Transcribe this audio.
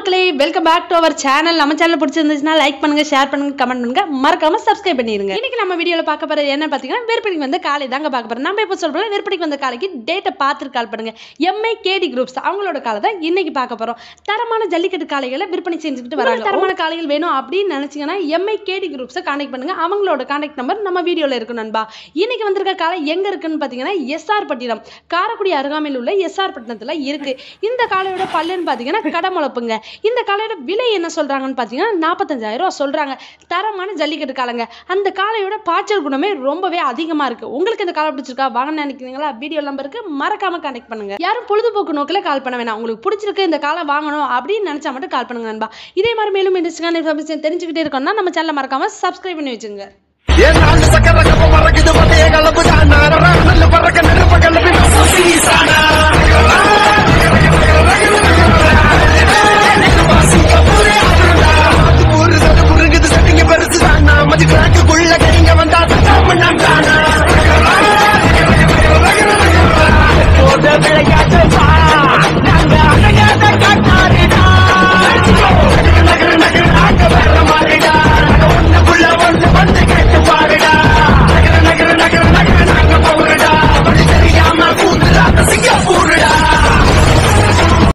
மக்களே welcome back to our channel நம்ம channel பிடிச்சிருந்துச்சுன்னா லைக் பண்ணுங்க ஷேர் பண்ணுங்க கமெண்ட் பண்ணுங்க மறக்காம சப்ஸ்கிரைப் பண்ணிருங்க இன்னைக்கு நம்ம வீடியோல பார்க்க போறது என்ன பாத்தீங்கன்னா விற்பனைக்கு வந்து காலை தாங்க பார்க்க போறோம் நம்ம இப்போ சொல்றோம் விற்பனைக்கு வந்த காலைக்கு டேட்டை பார்த்துட்டு கால் பண்ணுங்க எம்ஐ கேடி குரூப்ஸ் அவங்களோட காலை தான் இன்னைக்கு பார்க்க போறோம் தரமான ஜல்லிக்கட்டு காளைகளை விற்பனை செஞ்சுக்கிட்டு வராங்க தரமான காளைகள் வேணும் அப்படின்னு நினைச்சீங்கன்னா எம்ஐ கேடி குரூப்ஸை கான்டாக்ட் பண்ணுங்க அவங்களோட கான்டாக்ட் நம்பர் நம்ம வீடியோல இருக்கும் நண்பா இன்னைக்கு வந்திருக்க காலை எங்க இருக்குன்னு பாத்தீங்கன்னா எஸ்ஆர் பட்டினம் காரைக்குடி அருகாமையில் உள்ள எஸ்ஆர் பட்டினத்துல இருக்கு இந்த காளையோட பல்லுன்னு பாத்தீங்கன்னா கடமுளப்புங்க இந்த காளையோட விலை என்ன சொல்றாங்கன்னு பாத்தீங்கன்னா நாற்பத்தஞ்சாயிரம் ரூபா சொல்றாங்க தரமான ஜல்லிக்கட்டு காளைங்க அந்த காளையோட பாய்ச்சல் குணமே ரொம்பவே அதிகமா இருக்கு உங்களுக்கு இந்த காலை பிடிச்சிருக்கா வாங்க நினைக்கிறீங்களா வீடியோ நம்பருக்கு மறக்காம கான்டாக்ட் பண்ணுங்க யாரும் பொழுதுபோக்கு நோக்கில் கால் பண்ண வேணாம் உங்களுக்கு பிடிச்சிருக்கு இந்த காலை வாங்கணும் அப்படின்னு நினைச்சா மட்டும் கால் பண்ணுங்க நண்பா இதே மாதிரி மேலும் இன்ட்ரெஸ்டிங்கான இன்ஃபர்மேஷன் தெரிஞ்சுக்கிட்டே இருக்கோம்னா நம்ம சேனலை மறக்காம சப்ஸ்கிரைப் பண்ணி வச்சுங்க ஏன் நாலு சக்கர கப்ப மறக்குது பதைய கலப்பு தான் நல்ல பறக்க நெருப்ப கலப்பி ஊரு சட்டு புருங்குது சட்டிங்க பெருசு தான் மதி ட்ராக்குள்ள கடிங்க வந்தா